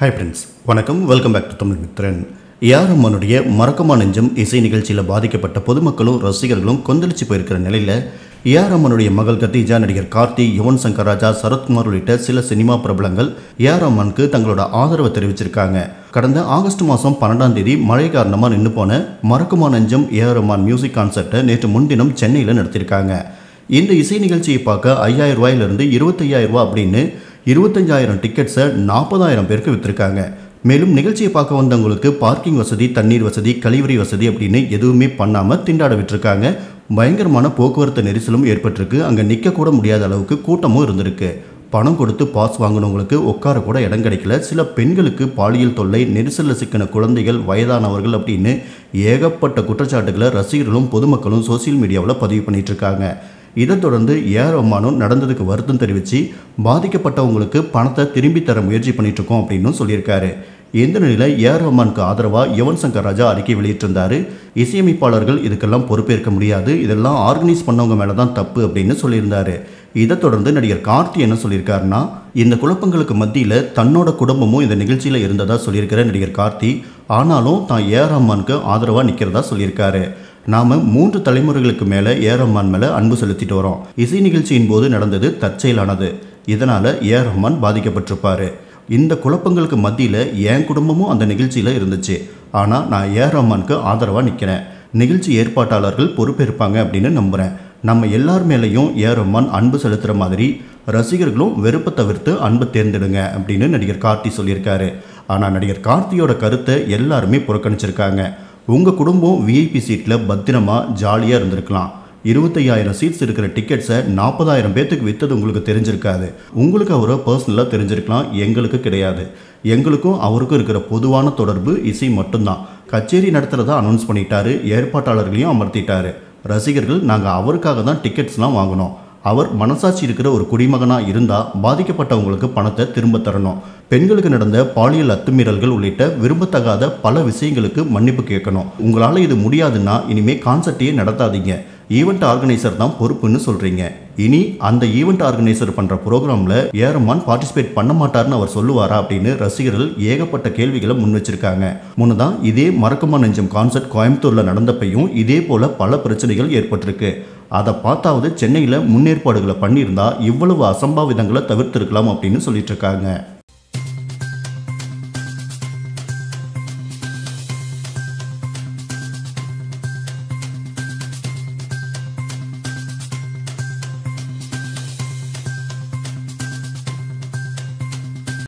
hi friends வணக்கம் welcome back to Tamil Mithran A R ரஹ்மானுடைய மறக்கமா நெஞ்சம் இசை நிகழ்ச்சியில் பாதிக்கப்பட்ட பொதுமக்களும் ரசிகர்களும் கொந்தளிச்சு போயிருக்கிற நிலையில் ஏஆர் ரஹ்மானுடைய மகள் கத்தீஜா நடிகர் கார்த்தி யுவன் சங்கர் ராஜா சரத்குமார் உள்ளிட்ட சில சினிமா பிரபலங்கள் ஏஆர் ரஹ்மானுக்கு தங்களோட ஆதரவை தெரிவிச்சிருக்காங்க கடந்த ஆகஸ்ட் மாதம் பன்னெண்டாம் தேதி மழை காரணமாக நின்று போன மறக்குமா நெஞ்சம் ஏஆர் ரஹ்மான் மியூசிக் கான்சர்ட்டை நேற்று முன்தினம் சென்னையில் நடத்தியிருக்காங்க இந்த இசை நிகழ்ச்சியை பார்க்க ஐயாயிரம் ரூபாயிலிருந்து இருபத்தையாயிரம் ரூபாய் அப்படின்னு இருபத்தஞ்சாயிரம் டிக்கெட்ஸை நாற்பதாயிரம் பேருக்கு விற்றுருக்காங்க மேலும் நிகழ்ச்சியை பார்க்க வந்தவங்களுக்கு பார்க்கிங் வசதி தண்ணீர் வசதி கழிவறை வசதி அப்படின்னு எதுவுமே பண்ணாமல் திண்டாட விட்டுருக்காங்க பயங்கரமான போக்குவரத்து நெரிசலும் ஏற்பட்டிருக்கு அங்கே நிற்க கூட முடியாத அளவுக்கு கூட்டமும் இருந்திருக்கு பணம் கொடுத்து பாஸ் வாங்கினவங்களுக்கு உட்கார கூட இடம் கிடைக்கல சில பெண்களுக்கு பாலியல் தொல்லை நெரிசலில் சிக்கின குழந்தைகள் வயதானவர்கள் அப்படின்னு ஏகப்பட்ட குற்றச்சாட்டுகளை ரசிகர்களும் பொதுமக்களும் சோசியல் மீடியாவில் பதிவு பண்ணிட்டு இருக்காங்க இதைத் தொடர்ந்து ஏஆர் ரஹ்மானும் நடந்ததுக்கு வருத்தம் தெரிவித்து பாதிக்கப்பட்டவங்களுக்கு பணத்தை திரும்பி தர முயற்சி பண்ணிட்டு இருக்கோம் அப்படின்னு சொல்லியிருக்காரு இந்த நிலையில் ஏஆர் ரஹ்மானுக்கு ஆதரவாக யுவன் சங்கர் ராஜா அறிக்கை வெளியிட்டிருந்தாரு இசையமைப்பாளர்கள் இதுக்கெல்லாம் பொறுப்பேற்க முடியாது இதெல்லாம் ஆர்கனைஸ் பண்ணவங்க மேலே தான் தப்பு அப்படின்னு சொல்லியிருந்தாரு இதைத் தொடர்ந்து நடிகர் கார்த்தி என்ன சொல்லியிருக்காருன்னா இந்த குழப்பங்களுக்கு மத்தியில் தன்னோட குடும்பமும் இந்த நிகழ்ச்சியில் இருந்ததா சொல்லியிருக்கிற நடிகர் கார்த்தி ஆனாலும் தான் ஏஆர் ரஹ்மானுக்கு ஆதரவாக நிற்கிறதா சொல்லியிருக்காரு நாம மூன்று தலைமுறைகளுக்கு மேலே ஏ ரஹ்மான் மேலே அன்பு செலுத்திட்டு வரோம் இசை நிகழ்ச்சியின் போது நடந்தது தற்செயலானது இதனால் ஏ ரஹ்மான் பாதிக்கப்பட்டிருப்பாரு இந்த குழப்பங்களுக்கு மத்தியில் என் குடும்பமும் அந்த நிகழ்ச்சியில் இருந்துச்சு ஆனால் நான் ஏ ரஹ்மானுக்கு ஆதரவாக நிற்கிறேன் நிகழ்ச்சி ஏற்பாட்டாளர்கள் பொறுப்பேற்பாங்க அப்படின்னு நம்புகிறேன் நம்ம எல்லார் மேலேயும் ஏ ரஹ்மான் அன்பு செலுத்துகிற மாதிரி ரசிகர்களும் வெறுப்பை தவிர்த்து அன்பு தேர்ந்தெடுங்க அப்படின்னு நடிகர் கார்த்தி சொல்லியிருக்காரு ஆனால் நடிகர் கார்த்தியோட கருத்தை எல்லாருமே புறக்கணிச்சிருக்காங்க உங்கள் குடும்பம் விஐபி சீட்டில் பத்திரமா ஜாலியாக இருந்திருக்கலாம் இருபத்தையாயிரம் சீட்ஸ் இருக்கிற டிக்கெட்ஸை நாற்பதாயிரம் பேர்த்துக்கு விற்றது உங்களுக்கு தெரிஞ்சிருக்காது உங்களுக்கு அவரை பர்சனலாக தெரிஞ்சிருக்கலாம் எங்களுக்கு கிடையாது எங்களுக்கும் அவருக்கும் இருக்கிற பொதுவான தொடர்பு இசை மட்டும்தான் கச்சேரி நடத்துகிறதா அனௌன்ஸ் பண்ணிட்டாரு ஏற்பாட்டாளர்களையும் அமர்த்திட்டாரு ரசிகர்கள் நாங்கள் அவருக்காக தான் டிக்கெட்ஸ்லாம் வாங்கினோம் அவர் மனசாட்சி இருக்கிற ஒரு குடிமகனாக இருந்தால் பாதிக்கப்பட்டவங்களுக்கு பணத்தை திரும்ப தரணும் பெண்களுக்கு நடந்த பாலியல் அத்துமீறல்கள் உள்ளிட்ட விரும்பத்தகாத பல விஷயங்களுக்கு மன்னிப்பு கேட்கணும் உங்களால் இது முடியாதுன்னா இனிமே கான்சர்ட்டையே நடத்தாதீங்க ஈவெண்ட் ஆர்கனைசர் தான் பொறுப்புன்னு சொல்கிறீங்க இனி அந்த ஈவெண்ட் ஆர்கனைசர் பண்ணுற ப்ரோக்ராமில் ஏரமான் பார்ட்டிசிபேட் பண்ண மாட்டார்னு அவர் சொல்லுவாரா அப்படின்னு ரசிகர்கள் ஏகப்பட்ட கேள்விகளை முன் வச்சிருக்காங்க முன்னதான் இதே மறக்கமா நெஞ்சம் கான்சர்ட் கோயம்புத்தூரில் நடந்தப்பையும் இதே போல் பல பிரச்சனைகள் ஏற்பட்டிருக்கு அதை பார்த்தாவது சென்னையில் முன்னேற்பாடுகளை பண்ணியிருந்தா இவ்வளவு அசம்பாவிதங்களை தவிர்த்திருக்கலாம் அப்படின்னு சொல்லிட்டு இருக்காங்க